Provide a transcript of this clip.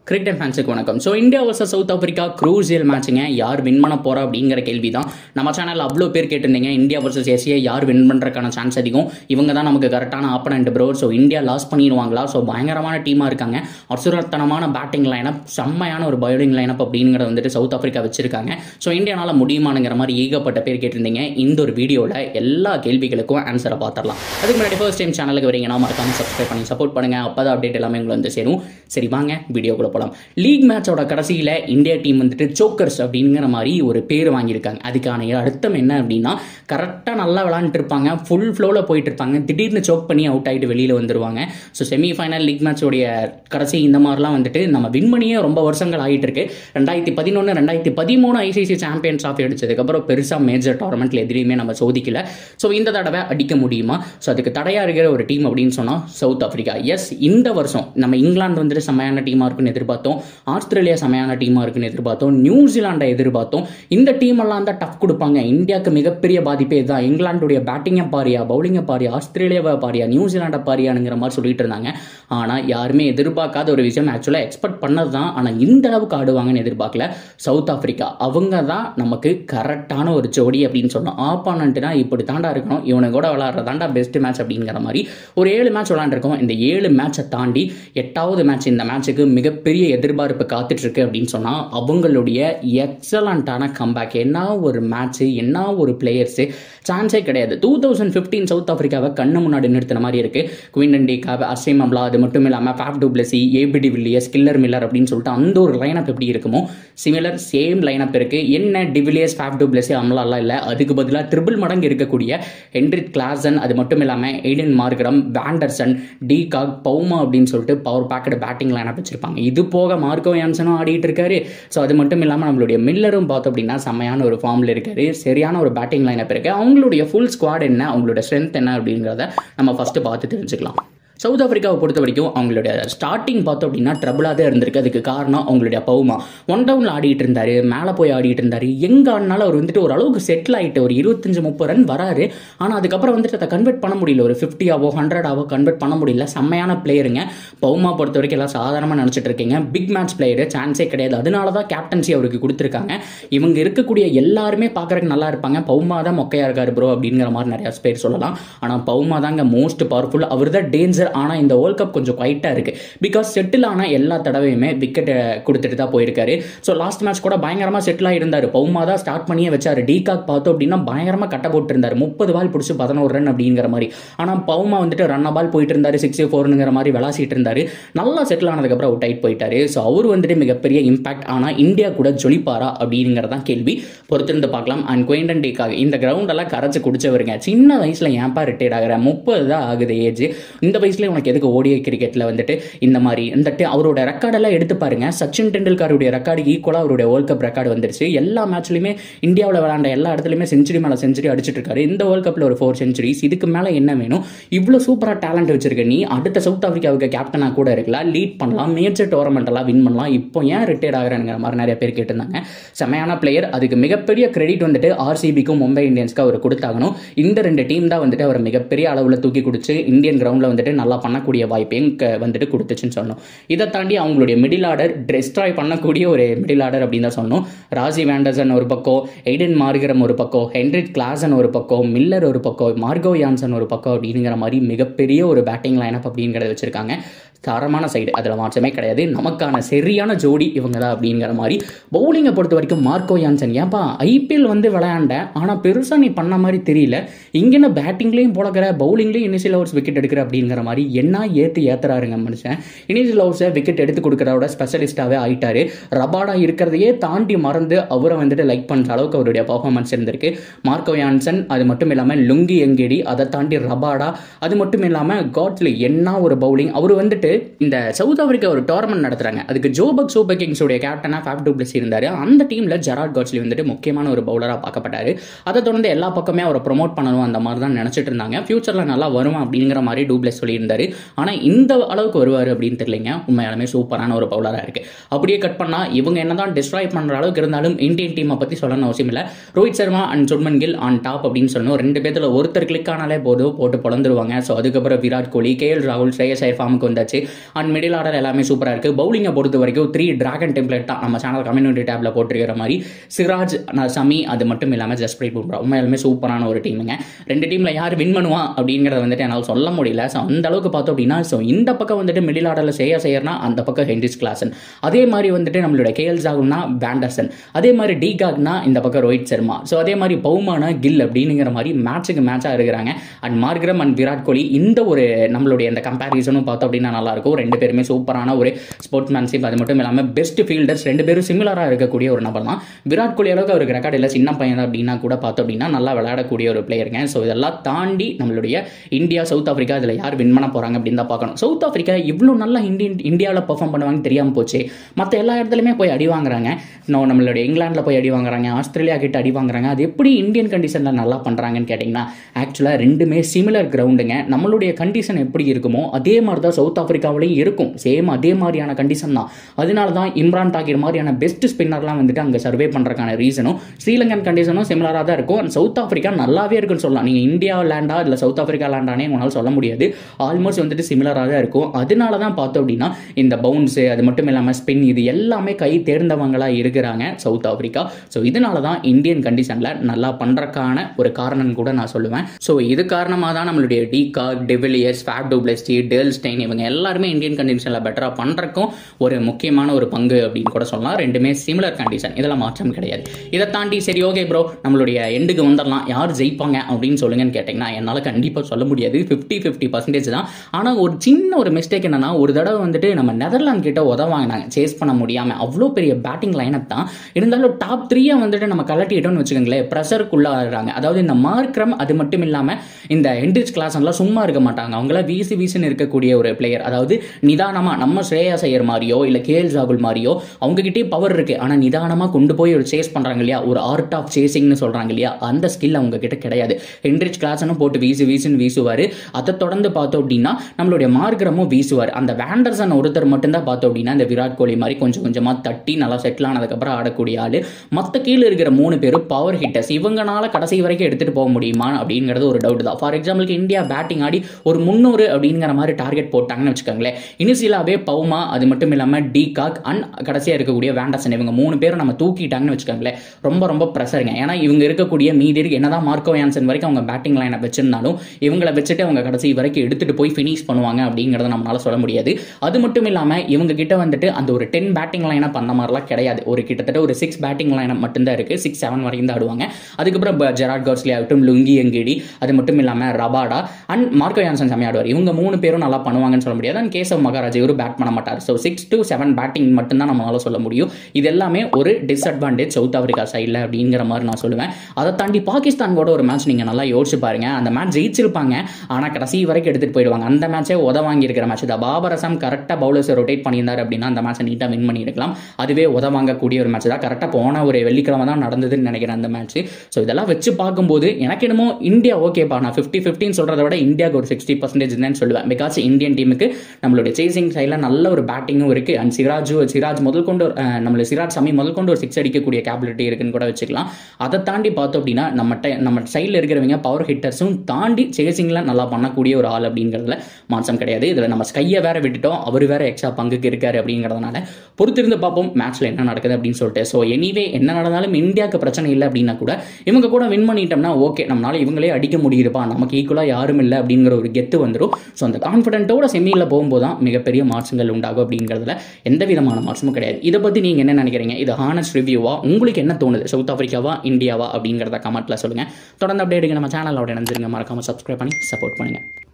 cricket ஃபேன்ஸுக்கு வணக்கம் so India versus South Africa crucial மேட்சுங்க யார் வின் பண்ண போறா அப்படிங்கிற கேள்வி தான் நம்ம சேனலில் அவ்வளோ பேர் கேட்டிருந்தீங்க இந்தியா வர்சஸ் ஏசியா யார் வின் பண்ணுறதுக்கான சான்ஸ் அதிகம் இவங்க தான் நமக்கு கரெக்டான opponent bro so India loss பண்ணிடுவாங்களா ஸோ பயங்கரமான டீமாக இருக்காங்க அசுரத்தனமான பேட்டிங் லைனப் செம்மையான ஒரு பவுலிங் லைனப் அப்படிங்கிறத வந்துட்டு சவுத் ஆப்பிரிக்கா வச்சிருக்காங்க ஸோ இந்தியானால முடியுமானுங்கிற மாதிரி ஏகப்பட்ட பேர் கேட்டிருந்தீங்க இந்த ஒரு வீடியோவில் எல்லா கேள்விகளுக்கும் ஆன்சரை பார்த்துடலாம் அதுக்கு முன்னாடி ஃபர்ஸ்ட் டைம் சேனலுக்கு வரீங்கன்னா மறக்காம சப்ஸ்கிரைப் பண்ணி சப்போர்ட் பண்ணுங்க அப்போ தான் அப்டேட் எல்லாமே உங்களுக்கு வந்து சேரும் சரி வாங்க வீடியோக்குள்ள போகலாம் லீக் மேட்சோட கடைசியில் இந்தியா டீம் வந்துட்டு சோக்கர்ஸ் அப்படிங்கிற மாதிரி ஒரு பேர் வாங்கியிருக்காங்க அதுக்கான அர்த்தம் என்ன அப்படின்னா கரெக்டாக நல்லா விளாண்டுட்டு இருப்பாங்க ஃபுல் ஃப்ளோவில் போயிட்டு இருப்பாங்க திடீர்னு சோக் பண்ணி அவுட் ஆகிட்டு வெளியில் வந்துருவாங்க ஸோ செமிஃபைனல் லீக் மேட்சோடைய கடைசி இந்த மாதிரிலாம் வந்துட்டு நம்ம வின் பண்ணியே ரொம்ப வருஷங்கள் ஆகிட்டு இருக்கு ரெண்டாயிரத்தி பதினொன்று ரெண்டாயிரத்தி பதிமூணு ஐசிசி சாம்பியன் ட்ராஃபி அடிச்சதுக்கப்புறம் பெருசாக மேஜர் டோர்னமெண்ட்ல எதிரையுமே நம்ம சோதிக்கல ஸோ இந்த தடவை அடிக்க முடியுமா ஸோ அதுக்கு தடையாக இருக்கிற ஒரு டீம் அப்படின்னு சொன்னால் சவுத் ஆப்பிரிக்கா எஸ் இந்த வருஷம் நம்ம இங்கிலாந்து வந்துட்டு செம்மையான டீமாக இருக்குன்னு எதிர்பார்த்தோம் ஆஸ்திரேலியா செம்மையான டீமாக இருக்குன்னு எதிர்பார்த்தோம் நியூசிலாண்டை எதிர்பார்த்தோம் இந்த டீம் எல்லாம் தான் டஃப் கொடுப்பாங்க இந்தியாவுக்கு மிகப்பெரிய பாதிப்பே இதுதான் இங்கிலாந்துடைய பேட்டிங்கை பாரியா பவுலிங்கை பாரியா ஆஸ்திரேலியாவை பாரியா நியூசிலாண்டை பாரியானுங்கிற மாதிரி சொல்லிட்டு இருந்தாங்க ஆனால் யாருமே எதிர்பார்க்காத ஒரு விஷயம் ஆக்சுவலாக எக்ஸ்பெக்ட் பண்ணது தான் ஆனால் இந்த அளவுக்கு ஆடுவாங்கன்னு எதிர்பார்க்கல சவுத் ஆப்பிரிக்கா அவங்க தான் நமக்கு கரெக்டான ஒரு ஜோடி அப்படின்னு சொன்னோம் ஆப்பானண்ட்னா இப்படி தாண்டா இருக்கணும் இவனை கூட விளாட்றதாண்டா பெஸ்ட் மேட்ச் அப்படிங்கிற மாதிரி ஒரு ஏழு மேட்ச் விளாண்டுருக்கோம் இந்த ஏழு மேட்சை தாண்டி எட்டாவது மேட்ச் இந்த மேட்ச்சுக்கு மிகப்பெரிய எதிர்பார்ப்பு காத்துட்டு இருக்கு அப்படின்னு சொன்னால் அவங்களுடைய எக்ஸலண்ட்டான கம்பேக் என்ன ஒரு மேட்ச்சு என்ன ஒரு பிளேயர்ஸு சான்ஸே கிடையாது டூ தௌசண்ட் ஃபிஃப்டீன் சவுத் ஆஃப்ரிக்காவை கண்ணு முன்னாடி நிறுத்தின மாதிரி இருக்கு Quinton de Kock Hashim Amla அது மட்டும் இல்லாமல் Faf du Plessis AB de Villiers killer Miller அப்படின்னு சொல்லிட்டு அந்த ஒரு லைனப் எப்படி இருக்குமோ சிமிலர் சேம் லைனப் இருக்கு என்ன டிவிலியர்ஸ் ஃபேப் டூப்ளசி அம்லாலாம் இல்லை அதுக்கு பதிலாக ட்ரிபிள் மடங்கு இருக்கக்கூடிய ஹென்ரிக் கிளாசன் அது மட்டும் இல்லாமல் Aiden Markram van der Dussen de Kock Bavuma அப்படின்னு சொல்லிட்டு பவர் பேக்கெட் பேட்டிங் லைனப் வச்சிருப்பாங்க இது போக மார்க்கோ யான்சனும் ஆடிட்டு இருக்காரு ஸோ அது மட்டும் இல்லாமல் நம்மளுடைய மில்லரும் பார்த்தோம் அப்படின்னா செம்மையான ஒரு ஃபார்மில் இருக்காரு சரியான ஒரு பேட்டிங் லைனப் இருக்கு அவங்களுடைய ஃபுல் ஸ்குவாட் என்ன அவங்களோட ஸ்ட்ரென்த் என்ன அப்படிங்கிறத நம்ம ஃபஸ்ட்டு பார்த்து தெரிஞ்சுக்கலாம் சவுத் ஆப்பிரிக்காவை பொறுத்த வரைக்கும் அவங்களுடைய ஸ்டார்டிங் பார்த்தோம் அப்படின்னா ட்ரபிளாக தான் இருந்திருக்கு அதுக்கு காரணம் அவங்களுடைய பவுமா ஒன் டவுனில் ஆடிட்டு இருந்தாரு மேலே போய் ஆடிட்டு இருந்தாரு எங்கே ஆடினாலும் அவர் வந்துட்டு ஓரளவுக்கு செட்டில் ஆகிட்டு ஒரு இருபத்தஞ்சு முப்பது ரன் வராரு ஆனால் அதுக்கப்புறம் வந்துட்டு அதை கன்வெர்ட் பண்ண முடியல ஒரு ஃபிஃப்டியாவோ ஹண்ட்ரடாவோ கன்வெர்ட் பண்ண முடியல செம்மையான பிளேயருங்க பவுமா பொறுத்த வரைக்கும் எல்லாம் சாதாரணமாக நினச்சிட்டு இருக்கீங்க பிக் மேட்ச் பிளேயரு சான்ஸே கிடையாது அதனால தான் கேப்டன்சி அவருக்கு கொடுத்துருக்காங்க இவங்க இருக்கக்கூடிய எல்லாருமே பார்க்குறதுக்கு நல்லா இருப்பாங்க பவுமா தான் மொக்கையாக இருக்காரு ப்ரோ அப்படிங்கிற மாதிரி நிறையா பேர் சொல்லலாம் ஆனால் பவுமா தாங்க மோஸ்ட் பவர்ஃபுல் அவர் தான் டேஞ்சர் ஆனால் இந்த வேர்ல்ட் கப் கொஞ்சம் குவைட்டாக இருக்குது பிகாஸ் செட்டில் ஆன எல்லா தடவையுமே விக்கெட்டை கொடுத்துட்டு தான் போயிருக்காரு ஸோ லாஸ்ட் மேட்ச் கூட பயங்கரமாக செட்டில் ஆகிருந்தார் பவுமா தான் ஸ்டார்ட் பண்ணியே வச்சார் டிகாக் பார்த்தோம் அப்படின்னா பயங்கரமாக கட்ட போட்டுருந்தார் முப்பது பால் பிடிச்சி பதினோரு ரன் அப்படிங்கிற மாதிரி ஆனால் பவுமா வந்துட்டு ரன் பால் போயிட்டு இருந்தார் சிக்ஸ் ஃபோர்னுங்கிற மாதிரி விளாசிட்டு இருந்தார் நல்லா செட்டில் ஆனதுக்கப்புறம் அவுட் ஆகிட்டு போயிட்டாரு ஸோ அவர் வந்துட்டு மிகப்பெரிய இம்பாக்ட் ஆனால் இந்தியா கூட ஜொலிப்பாரா அப்படிங்கிறதான் கேள்வி பொறுத்திருந்து பார்க்கலாம் அண்ட் குயின்டன் டேக்காக இந்த கிரவுண்டெல்லாம் கரைச்சி குடிச்சவருங்க சின்ன வயசில் ஏன்பா ரிட்டையர்ட் ஆகிற முப்பது தான் ஆகுது ஏஜ் இந்த வயசுல உனக்கு எதுக்கு ஓடிஐ கிரிக்கெட்டில் வந்துட்டு இந்த மாதிரி இந்த அவரோட ரெக்கார்டெல்லாம் எடுத்து பாருங்க சச்சின் டெண்டுல்கருடைய ரெக்கார்டு ஈக்குவலாக அவருடைய வேர்ல்ட் கப் ரெக்கார்டு வந்துருச்சு எல்லா மேட்ச்லையுமே இந்தியாவில் விளாண்ட எல்லா இடத்துலையுமே செஞ்சுரி மேலே செஞ்சுரி அடிச்சிட்டு இருக்காரு இந்த வேர்ல்ட் கப்பில் ஒரு ஃபோர் செஞ்சுரிஸ் இதுக்கு மேலே என்ன வேணும் இவ்வளோ சூப்பராக டேலண்ட் வச்சிருக்க நீ அடுத்த சவுத் ஆஃப்ரிக்காவுக்கு கேப்டனாக கூட இருக்கலாம் லீட் பண்ணலாம் மேஜர் டோர்னமெண்ட் எல்லாம் வின் பண்ணலாம் இப்போ ஏன் ரிட்டையர்ட் ஆகிறாங்கிற மாதிரி நிறைய பேர் கேட்டிருந்தாங்க செமையான பிளேயர் அதுக்கு மிகப்பெரிய கிரெடிட் வந்துட்டு ஆர்சிபிக்கும் மும்பை இந்தியன்ஸ்க்கு அவர் கொடுத்தாகணும் இந்த ரெண்டு டீம் தான் வந்துட்டு அவர் மிகப்பெரிய அளவில் தூக்கி கொடுத்து இந்தியன் கிரவுண்டில் வந்துட்டு நல்லா பண்ணக்கூடிய வாய்ப்பையும் வந்துட்டு கொடுத்துச்சுன்னு சொன்னோம் இதை தாண்டி அவங்களுடைய மிடில் ஆர்டர் டிஸ்ட்ராய் பண்ணக்கூடிய ஒரு மிடில் ஆர்டர் அப்படின்னு தான் சொன்னோம் ராஜி வேண்டர்சன் ஒரு பக்கம் எய்டன் மார்கரம் ஒரு பக்கம் ஹென்ரிக் கிளாசன் ஒரு பக்கம் மில்லர் ஒரு பக்கம் மார்கோ யான்சன் ஒரு பக்கம் அப்படிங்கிற மாதிரி மிகப்பெரிய ஒரு பேட்டிங் லைனப் அப்படிங்கிறத வச்சிருக்காங்க தரமான சைடு அதில் மாற்றமே கிடையாது நமக்கான சரியான ஜோடி இவங்க தான் அப்படிங்கிற மாதிரி பவுலிங்கை பொறுத்த வரைக்கும் மார்க்கோ யான்சன் ஏன்பா ஐபிஎல் வந்து விளையாண்ட ஆனால் பெருசாக நீ பண்ண மாதிரி தெரியல இங்கே பேட்டிங்லேயும் போலக்கிற பவுலிங்லேயும் இனிஷியல் ஓவர்ஸ் விக்கெட் எடுக்கிற அப்படிங்கிற மாதிரி என்ன ஏற்று ஏற்றுறாருங்க மனுஷன் இனிஷியல் ஓவர்ஸை விக்கெட் எடுத்து கொடுக்குறவோட ஸ்பெஷலிஸ்ட்டாகவே ஆயிட்டாரு ரபாடா இருக்கிறதையே தாண்டி மறந்து அவரை வந்துட்டு லைக் பண்ணுற அளவுக்கு அவருடைய பர்ஃபார்மன்ஸ் இருந்திருக்கு மார்க்கோ யான்சன் அது மட்டும் இல்லாமல் லுங்கி எங்கேடி அதை தாண்டி ரபாடா அது மட்டும் இல்லாமல் காட்லி என்ன ஒரு பவுலிங் அவர் வந்துட்டு இந்த சவுத் ஆப்பிரிக்கா ஒரு டோர்னமெண்ட் நடத்துறாங்க அதுக்கு ஜோபக் சூப்பர் கிங்ஸோடைய கேப்டனாக ஃபேப் டூப்ளஸ் இருந்தார் அந்த டீமில் ஜெராட் காட்ஸ்லி வந்துட்டு முக்கியமான ஒரு பவுலராக பார்க்கப்பட்டாரு அதை தொடர்ந்து எல்லா பக்கமே அவரை ப்ரொமோட் பண்ணணும் அந்த மாதிரி தான் நினச்சிட்டு இருந்தாங்க ஃபியூச்சரில் நல்லா வரும் அப்படிங்கிற மாதிரி டூப்ளஸ் சொல்லியிருந்தாரு ஆனால் இந்த அளவுக்கு வருவார் அப்படின்னு தெரியலைங்க உண்மையாலுமே சூப்பரான ஒரு பவுலராக இருக்கு அப்படியே கட் பண்ணால் இவங்க என்னதான் டிஸ்ட்ராய் பண்ணுற அளவுக்கு இருந்தாலும் இந்தியன் டீமை பற்றி சொல்லணும் அவசியம் இல்லை Rohit Sharma and Shubman Gill on top அப்படின்னு சொல்லணும் ரெண்டு பேர்த்தில் ஒருத்தர் கிளிக் ஆனாலே போதும் போட்டு பொழந்துருவாங்க ஸோ அதுக்கப்புறம் விராட் கோலி கே எல் ராகுல் ஸ்ரேயஸ் ஐயர் ஃபார்முக்கு வந்தாச்சு அண்ட் மிடில் ஆர்டர் எல்லாமே சூப்பராக இருக்குது பவுலிங்கை பொறுத்த வரைக்கும் த்ரீ டிராகன் டெம்ப்ளேட் தான் நம்ம சேனல் கம்யூனிட்டி டேப்ல போட்டிருக்கிற மாதிரி சிராஜ் சமி அது மட்டும் இல்லாமல் ஜஸ்பிரீத் பும்ரா உண்மையாலுமே சூப்பரான ஒரு டீமுங்க ரெண்டு டீமில் யார் வின் பண்ணுவா அப்படிங்கிறத வந்துட்டு என்னால் சொல்ல முடியல ஸோ அந்த அளவுக்கு பார்த்தோம் அப்படின்னா ஸோ இந்த பக்கம் வந்துட்டு மிடில் ஆர்டரில் செய்ய செய்யறனா அந்த பக்கம் ஹென்ரிஸ் கிளாசன் அதே மாதிரி வந்துட்டு நம்மளோட கேஎல் ஜாகுனா பேண்டர்சன் அதே மாதிரி டி காக்னா இந்த பக்கம் ரோஹித் சர்மா ஸோ அதே மாதிரி பவுமானா கில் அப்படிங்கிற மாதிரி மேட்சுக்கு மேட்சாக இருக்கிறாங்க and Markram and Virat Kohli இந்த ஒரு நம்மளுடைய இந்த கம்பேரிசனும் பார்த்தோம் அப்படின்னா நல்லாயிருக்கும் ரெண்டு பேருமே சூப்பரான ஒரு ஸ்போர்ட்ஸ்மேன்ஷிப் அது மட்டும் இல்லாமல் பெஸ்ட் ஃபீல்டர்ஸ் ரெண்டு பேரும் சிமிலராக இருக்கக்கூடிய ஒரு நபர் தான் விராட் கோலி அளவுக்கு அவருக்கு ரெக்கார்ட் இல்லை சின்ன பையன் தான் அப்படின்னா கூட பார்த்தோம் அப்படின்னா நல்லா விளையாடக்கூடிய ஒரு பிளேயருங்க ஸோ இதெல்லாம் தாண்டி நம்மளுடைய இந்தியா சவுத் ஆஃப்ரிக்கா இதில் யார் வின் பண்ண போகிறாங்க அப்படின்னு தான் பார்க்கணும் சவுத் ஆஃப்ரிக்கா இவ்வளோ நல்லா இந்தியன் இந்தியாவில் பெர்ஃபார்ம் பண்ணுவாங்கன்னு தெரியாமல் போச்சு மற்ற எல்லா இடத்துலையுமே போய் அடி வாங்குறாங்க இன்னும் நம்மளுடைய இங்கிலாந்தில் போய் அடி வாங்குறாங்க ஆஸ்திரேலியா கிட்ட அடி வாங்குறாங்க அது எப்படி இந்தியன் கண்டிஷனில் நல்லா பண்ணுறாங்கன்னு கேட்டிங்கன்னா ஆக்சுவலாக ரெண்டுமே சிமிலர் கிரவுண்டுங்க நம்மளுடைய கண்டிஷன் எப்படி இருக்குமோ அதே மாதிரி தான் சவுத் ஆஃப்ரிக்காவிலையும் இருக்கும் சேம் அதே மாதிரியான கண்டிஷன் தான் அதனால தான் இம்ரான் தாக்கிர் மாதிரியான பெஸ்ட் ஸ்பின்னர்லாம் வந்துட்டு அங்கே சர்வே பண்ணுறதுக்கான ரீசனும் ஸ்ரீலங்கன் கண்டிஷனும் சிமிலராக தான் இருக்கும் And சவுத் ஆஃப்ரிக்கா நல்லாவே இருக்குன்னு சொல்லலாம் நீங்கள் இந்தியா லேண்டா இல்லை சவுத் ஆஃப்ரிக்கா லேண்டானே உங்களால் சொல்ல முடியாது ஆல்மோஸ்ட் வந்துட்டு சிமிலராக தான் இருக்கும் அதனால தான் பார்த்தோம் அப்படின்னா இந்த பவுன்ஸு அது மட்டும் இல்லாமல் ஸ்பின் இது எல்லாமே கை தேர்ந்தவங்களா இருக்கிறாங்க சவுத் ஆஃப்ரிக்கா ஸோ இதனால தான் இந்தியன் கண்டிஷனில் நல்லா பண்ணுறக்கான ஒரு காரணம் கூட நான் சொல்லுவேன் ஸோ இது காரணமாக தான் நம்மளுடைய டிகா de Villiers Faf du Plessis Dale Steyn இவங்க எல்லாருமே இந்தியன் கண்டிஷனில் பெட்டராக பண்ணுறக்கும் ஒரு முக்கியமான ஒரு பங்கு அப்படின்னு கூட சொல்லலாம் ரெண்டுமே சிமிலர் கண்டிஷன் இதெல்லாம் மாற்றம் கிடையாது இதை தாண்டி சரி ஓகே ப்ரோ நம்மளுடைய எண்டுக்கு வந்துடலாம் யார் ஜெயிப்பாங்க அப்படின்னு சொல்லுங்கன்னு கேட்டிங்கன்னா என்னால் கண்டிப்பாக சொல்ல முடியாது ஃபிஃப்டி ஃபிஃப்டி பர்சன்டேஜ் தான் ஆனால் ஒரு சின்ன ஒரு மிஸ்டேக் என்னன்னா ஒரு தடவை வந்துட்டு நம்ம நெதர்லாந்து கிட்ட உதவாங்கினாங்க சேஸ் பண்ண முடியாமல் அவ்வளோ பெரிய பேட்டிங் லைனப் தான் இருந்தாலும் டாப் த்ரீயை வந்துட்டு நம்ம கலட்டிட்டோம்னு வச்சுக்கோங்களேன் ப்ரெஷருக்குள்ளே ஆடுறாங்க அதாவது இந்த மார்க்ரம் அது மட்டும் இல்லாமல் இந்த ஹென்ரிச் கிளாஸ் எல்லாம் சும்மா இருக்க மாட்டாங்க அவங்கள வீசி வீசின்னு இருக்கக்கூடிய ஒரு பிளேயர் அதாவது நிதானமாக நம்ம ஸ்ரேயா செய்யர் மாதிரியோ இல்லை கேஎல் ராகுல் மாதிரியோ அவங்ககிட்டே பவர் இருக்கு ஆனால் நிதானமாக கொண்டு போய் ஒரு சேஸ் பண்ணுறாங்க இல்லையா ஒரு ஆர்ட் ஆஃப் சேசிங்னு சொல்கிறாங்க இல்லையா அந்த ஸ்கில் அவங்க கிட்ட கிடையாது ஹென்ரிச் கிளாஸ்னும் போட்டு வீசு வீசுன்னு வீசுவார் அதை தொடர்ந்து பார்த்தோம் அப்படின்னா நம்மளுடைய மார்க்ரமும் வீசுவார் அந்த வேண்டர்சன் ஒருத்தர் மட்டும்தான் பார்த்தோம் அப்படின்னா இந்த விராட் கோலி மாதிரி கொஞ்சம் கொஞ்சமாக தட்டி நல்லா செட்டில் ஆனதுக்கப்புறம் ஆடக்கூடிய ஆள் மற்ற கீழே இருக்கிற மூணு பேரும் பவர் ஹிட்டர்ஸ் இவங்கனால கடைசி வரைக்கும் எடுத்துகிட்டு போக முடியுமா அப்படிங்கிறது ஒரு டவுட் தான் ஃபார் எக்ஸாம்பிளுக்கு இந்தியா பேட்டிங் ஆடி ஒரு முந்நூறு அப்படிங்கிற மாதிரி டார்கெட் போட்டாங்கன்னு வச்சுக்கோங்களேன் இனிஷியலாகவே பவுமா அது மட்டும் இல்லாமல் டி காக் அண்ட் கடைசியாக இருக்கக்கூடிய வேண்டர்சன் இவங்க மூணு பேரும் நம்ம தூக்கிட்டாங்கன்னு வச்சுக்கோங்களேன் ரொம்ப ரொம்ப ப்ரெஷருங்க ஏன்னா இவங்க இருக்கக்கூடிய மீதி இருக்கு என்னதான் மார்க்கோ யான்சன் வரைக்கும் அவங்க பேட்டிங் லைனை வச்சிருந்தாலும் இவங்களை வச்சுட்டு அவங்க கடைசி வரைக்கும் எடுத்துட்டு போய் ஃபினிஷ் பண்ணுவாங்க அப்படிங்கிறத நம்மளால சொல்ல முடியாது அது மட்டும் இல்லாமல் இவங்க கிட்ட வந்துட்டு அந்த ஒரு டென் பேட்டிங் லைனை பண்ண மாதிரிலாம் கிடையாது ஒரு கிட்டத்தட்ட ஒரு சிக்ஸ் பேட்டிங் லைனை மட்டும்தான் இருக்கு சிக்ஸ் செவன் வரைக்கும் தான் ஆடுவாங்க அதுக்கப்புறம் ப- ஜெராட் கர்ஸ்லி ஆகட்டும் லுங்கி எங்கிடி அது மட்டும் இல்லாமல் ரபாடா அண்ட் மார்க்கோ யான்சன் செம்மையா ஆடுவார் இவங்க மூணு பேரும் நல்லா பண்ணுவாங்கன்னு சொல்ல முடியாது அண்ட் கேசவ் மகாராஜ் இவரும் பேட் பண்ண மாட்டார் so six to seven batting மட்டும்தான் நம்மளால சொல்ல முடியும் இது எல்லாமே ஒரு டிஸ்அட்வான்டேஜ் சவுத் ஆப்பிரிக்கா சைடில் அப்படிங்கிற மாதிரி நான் சொல்லுவேன் அதை தாண்டி பாகிஸ்தான் கூட ஒரு மேட்ச் நீங்கள் நல்லா யோசிச்சு பாருங்க அந்த மேட்ச் ஜெயிச்சிருப்பாங்க ஆனால் கடைசி வரைக்கும் எடுத்துகிட்டு போயிடுவாங்க அந்த மேட்சே உத வாங்கியிருக்கிற மேட்ச் தான் பாபர் அசாம் கரெக்டாக பவுலர்ஸை ரொட்டேட் பண்ணியிருந்தார் அப்படின்னா அந்த மேட்சை நீட்டாக வின் பண்ணியிருக்கலாம் அதுவே உத வாங்கக்கூடிய ஒரு மேட்ச் தான் கரெக்டாக போன ஒரு வெள்ளிக்கிழமை தான் நடந்ததுன்னு நினைக்கிறேன் அந்த மேட்ச் ஸோ இதெல்லாம் வச்சு பார்க்கும்போது எனக்கு என்னமோ இந்தியா ஓகேப்பா நான் ஃபிஃப்டி ஃபிஃப்டின்னு சொல்கிறத விட இந்தியாவுக்கு ஒரு சிக்ஸ்டி பர்சன்டேஜ் தான் சொல்லுவேன் பிகாஸ் இந்தியன் டீமுக்கு நம்மளுடைய சேசிங் சைடில் நல்ல ஒரு பேட்டிங்கும் இருக்குது அண்ட் சிராஜ் சிராஜ் முதல் கொண்டு ஒரு, அஹ், நம்மள சிராஜ் சமி முதல் கொண்டு ஒரு சிக்ஸ் அடிக்கக்கூடிய கேபிலிட்டி இருக்குன்னு கூட வச்சுக்கலாம் அதை தாண்டி பார்த்தோம் அப்படின்னா நம்ம ti- நம்ம சைடில் இருக்கிறவங்க பவர் ஹிட்டர்ஸும் தாண்டி சேசிங்கில் நல்லா பண்ணக்கூடிய ஒரு ஆள் அப்படிங்கிறதுல மாற்றம் கிடையாது இதில் நம்ம ஸ்கையை வேற விட்டுட்டோம் அவர் வேற எக்ஸ்ட்ரா பங்குக்கு இருக்காரு அப்படிங்கிறதுனால பொறுத்திருந்து பார்ப்போம் மேட்ச்ல என்ன நடக்குது அப்படின்னு சொல்லிட்டு ஸோ எனிவே என்ன நடந்தாலும் இந்தியாவுக்கு பிரச்சனை இல்லை அப்படின்னா கூட இவங்க கூட வின் பண்ணிட்டோம்னா ஓகே நம்மளால இவங்களே அடிக்க முடியுதுப்பா நமக்கு ஈக்குவலாக யாரும் இல்லை அப்படிங்கிற ஒரு கெத்து வந்துடும் ஸோ அந்த கான்ஃபிடென்ட்டோட செமியில் போகும்போது தான் மிகப்பெரிய மாற்றங்கள் உண்டாகும் அப்படிங்கிறதுல எந்த விதமான மாற்றமும் கிடையாது இதை பற்றி நீங்கள் என்ன நினைக்கிறீங்க இது ஹானஸ்ட் ரிவ்யூவா உங்களுக்கு என்ன தோணுது சவுத் ஆஃப்ரிக்காவா இந்தியாவா அப்படிங்கிறத கமெண்ட்டில் சொல்லுங்கள் தொடர்ந்து அப்படியே எடுங்க நம்ம சேனலோட இணைஞ்சிருங்க மறக்காம சப்ஸ்கிரைப் பண்ணி சப்போர்ட் பண்ணுங்கள்